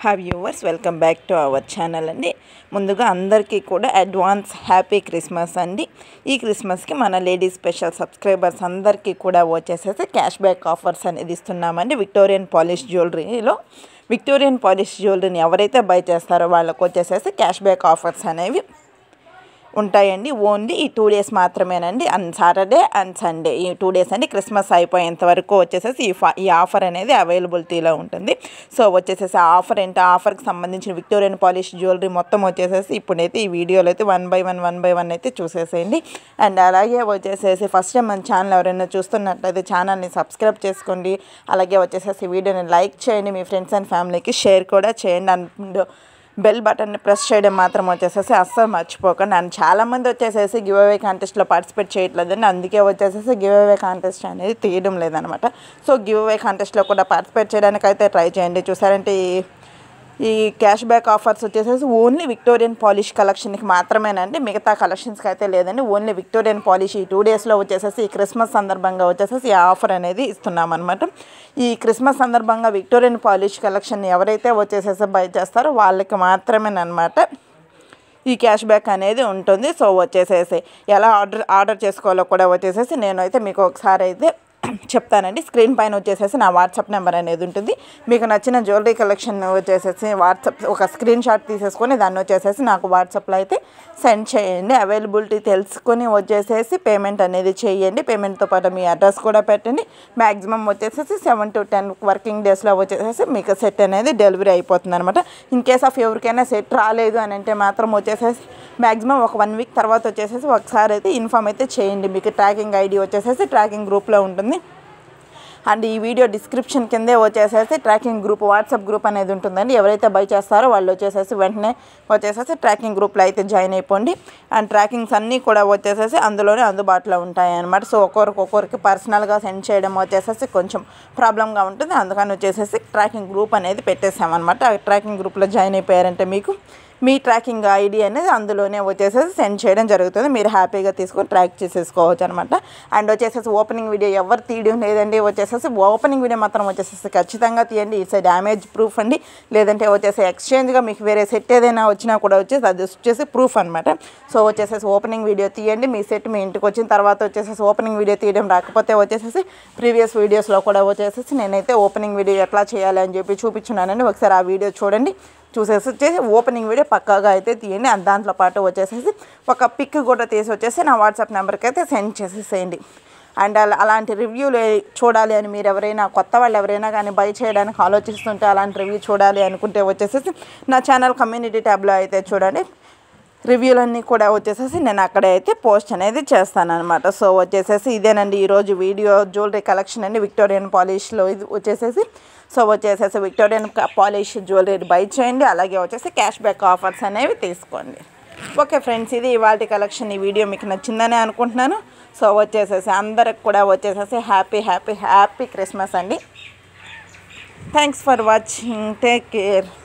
have viewers welcome back to our channel అండి ముందుగా అందరికీ కూడా అడ్వాన్స్ హ్యాపీ క్రిస్మస్ అండి ఈ క్రిస్మస్కి మన లేడీస్ స్పెషల్ సబ్స్క్రైబర్స్ అందరికీ కూడా వచ్చేసేసి క్యాష్ బ్యాక్ ఆఫర్స్ అనేది ఇస్తున్నామండి విక్టోరియన్ పాలిష్ జ్యువెలరీలో విక్టోరియన్ పాలిష్ జ్యువెలరీని ఎవరైతే బై చేస్తారో వాళ్ళకు వచ్చేసేసి క్యాష్ బ్యాక్ ఆఫర్స్ అనేవి ఉంటాయండి ఓన్లీ ఈ టూ డేస్ మాత్రమేనండి అండ్ సాటర్డే అండ్ సండే ఈ టూ డేస్ అండి క్రిస్మస్ అయిపోయేంత వరకు వచ్చేసేసి ఈ ఫా ఈ ఆఫర్ అనేది అవైలబిలిటీలో ఉంటుంది సో వచ్చేసేసి ఆ ఆఫర్ ఏంటి ఆ ఆఫర్కి సంబంధించిన విక్టోరియన్ పాలిష్ జ్యువెలరీ మొత్తం వచ్చేసేసి ఇప్పుడైతే ఈ వీడియోలో అయితే one by one one by one అయితే చూసేసేయండి అండ్ అలాగే వచ్చేసేసి ఫస్ట్ టైం మన ఛానల్ ఎవరైనా చూస్తున్నట్లయితే ఛానల్ని సబ్స్క్రైబ్ చేసుకోండి అలాగే వచ్చేసేసి వీడియోని లైక్ చేయండి మీ ఫ్రెండ్స్ అండ్ ఫ్యామిలీకి షేర్ కూడా చేయండి అండ్ బెల్ బటన్ని ప్రెస్ చేయడం మాత్రం వచ్చేసేసి అస్సలు మర్చిపోకండి అండ్ చాలామంది వచ్చేసేసి గివ్ అవే కాంటెస్ట్లో పార్టిసిపేట్ చేయట్లేదండి అందుకే వచ్చేసేసి గివ్ అవే కాంటెస్ట్ అనేది తీయడం లేదనమాట సో గివ్ అవే కాంటెస్ట్లో కూడా పార్టిసిపేట్ చేయడానికి అయితే ట్రై చేయండి చూసారంటే ఈ ఈ క్యాష్ బ్యాక్ ఆఫర్స్ వచ్చేసేసి ఓన్లీ విక్టోరియన్ పాలిష్ కలెక్షన్కి మాత్రమేనండి మిగతా కలెక్షన్స్కి అయితే లేదండి ఓన్లీ విక్టోరియన్ పాలిష్ ఈ టూ డేస్లో వచ్చేసేసి ఈ క్రిస్మస్ సందర్భంగా వచ్చేసేసి ఈ ఆఫర్ అనేది ఇస్తున్నాం అనమాట ఈ క్రిస్మస్ సందర్భంగా విక్టోరియన్ పాలిష్ కలెక్షన్ ఎవరైతే వచ్చేసేసి బై చేస్తారో వాళ్ళకి మాత్రమేనమాట ఈ క్యాష్ బ్యాక్ అనేది ఉంటుంది సో వచ్చేసేసి ఎలా ఆర్డర్ ఆర్డర్ చేసుకోవాలో కూడా వచ్చేసేసి నేనైతే మీకు ఒకసారి అయితే చెప్తానండి స్క్రీన్ పైన వచ్చేసేసి నా వాట్సాప్ నెంబర్ అనేది ఉంటుంది మీకు నచ్చిన జ్యువెలరీ కలెక్షన్ వచ్చేసేసి వాట్సాప్ ఒక స్క్రీన్ షాట్ తీసేసుకొని దాన్ని వచ్చేసేసి నాకు వాట్సాప్లో అయితే సెండ్ చేయండి అవైలబిలిటీ తెలుసుకొని వచ్చేసేసి పేమెంట్ అనేది చేయండి పేమెంట్తో పాటు మీ అడ్రస్ కూడా పెట్టండి మ్యాక్సిమం వచ్చేసేసి సెవెన్ టు టెన్ వర్కింగ్ డేస్లో వచ్చేసేసి మీకు సెట్ అనేది డెలివరీ అయిపోతుంది అనమాట ఇన్ కేస్ ఆఫ్ ఎవరికైనా సెట్ రాలేదు అని అంటే మాత్రం వచ్చేసేసి మ్యాక్సిమం ఒక వన్ వీక్ తర్వాత వచ్చేసేసి ఒకసారి అయితే ఇన్ఫామ్ అయితే చేయండి మీకు ట్రాకింగ్ ఐడి వచ్చేసేసి ట్రాకింగ్ గ్రూప్లో ఉంటుంది అండ్ ఈ వీడియో డిస్క్రిప్షన్ కిందే వచ్చేసేసి ట్రాకింగ్ గ్రూప్ వాట్సాప్ గ్రూప్ అనేది ఉంటుందండి ఎవరైతే బై చేస్తారో వాళ్ళు వచ్చేసేసి వెంటనే వచ్చేసేసి ట్రాకింగ్ గ్రూప్లో అయితే జాయిన్ అయిపోండి అండ్ ట్రాకింగ్స్ అన్నీ కూడా వచ్చేసేసి అందులోనే అందుబాటులో ఉంటాయి అనమాట సో ఒక్కొక్కరికి ఒక్కొక్కరికి పర్సనల్గా సెండ్ చేయడం వచ్చేసేసి కొంచెం ప్రాబ్లంగా ఉంటుంది అందుకని వచ్చేసేసి ట్రాకింగ్ గ్రూప్ అనేది పెట్టేసామన్నమాట ఆ ట్రాకింగ్ గ్రూప్లో జాయిన్ అయిపోయారంటే మీకు మీ ట్రాకింగ్ ఐడి అనేది అందులోనే వచ్చేసేసి సెండ్ చేయడం జరుగుతుంది మీరు హ్యాపీగా తీసుకొని ట్రాక్ చేసేసుకోవచ్చు అనమాట అండ్ వచ్చేసేసి ఓపెనింగ్ వీడియో ఎవరు తీయడం లేదండి వచ్చేసేసి ఓపెనింగ్ వీడియో మాత్రం వచ్చేసేసి ఖచ్చితంగా తీయండి ఇట్స్ డ్యామేజ్ ప్రూఫ్ అండి లేదంటే వచ్చేసి ఎక్స్చేంజ్గా మీకు వేరే సెట్ ఏదైనా వచ్చినా కూడా వచ్చేసి అది వచ్చేసి ప్రూఫ్ అనమాట సో వచ్చేసేసి ఓపెనింగ్ వీడియో తీయండి మీ సెట్ మీ ఇంటికి వచ్చిన తర్వాత వచ్చేసేసి ఓపెనింగ్ వీడియో తీయడం రాకపోతే వచ్చేసేసి ప్రీవియస్ వీడియోస్లో కూడా వచ్చేసేసి నేనైతే ఓపెనింగ్ వీడియో ఎట్లా చేయాలి అని చెప్పి చూపించున్నానండి ఒకసారి ఆ వీడియో చూడండి చూసేసి వచ్చేసి ఓపెనింగ్ వీడియో పక్కాగా అయితే తీయండి అండ్ దాంట్లో పాటు వచ్చేసేసి ఒక పిక్ కూడా తీసి వచ్చేసి నా వాట్సాప్ నెంబర్కి అయితే సెండ్ చేసేసేయండి అండ్ అలా అలాంటి రివ్యూలు చూడాలి అని మీరు ఎవరైనా కొత్త వాళ్ళు ఎవరైనా కానీ బై చేయడానికి ఆలోచిస్తుంటే అలాంటి రివ్యూ చూడాలి అనుకుంటే వచ్చేసేసి నా ఛానల్ కమ్యూనిటీ ట్యాబ్లో అయితే చూడండి రివ్యూలన్నీ కూడా వచ్చేసేసి నేను అక్కడే అయితే పోస్ట్ అనేది చేస్తాను అనమాట సో వచ్చేసేసి ఇదేనండి ఈరోజు వీడియో జ్యువెలరీ కలెక్షన్ అండి విక్టోరియన్ పాలిష్లో ఇది వచ్చేసేసి సో వచ్చేసేసి విక్టోరియన్ పాలిష్ జ్యువెలరీ బై చేయండి అలాగే వచ్చేసి క్యాష్ బ్యాక్ ఆఫర్స్ అనేవి తీసుకోండి ఓకే ఫ్రెండ్స్ ఇది ఇవాళ కలెక్షన్ ఈ వీడియో మీకు నచ్చిందని అనుకుంటున్నాను సో వచ్చేసేసి అందరికి కూడా వచ్చేసేసి హ్యాపీ హ్యాపీ హ్యాపీ క్రిస్మస్ అండి thanks for watching take care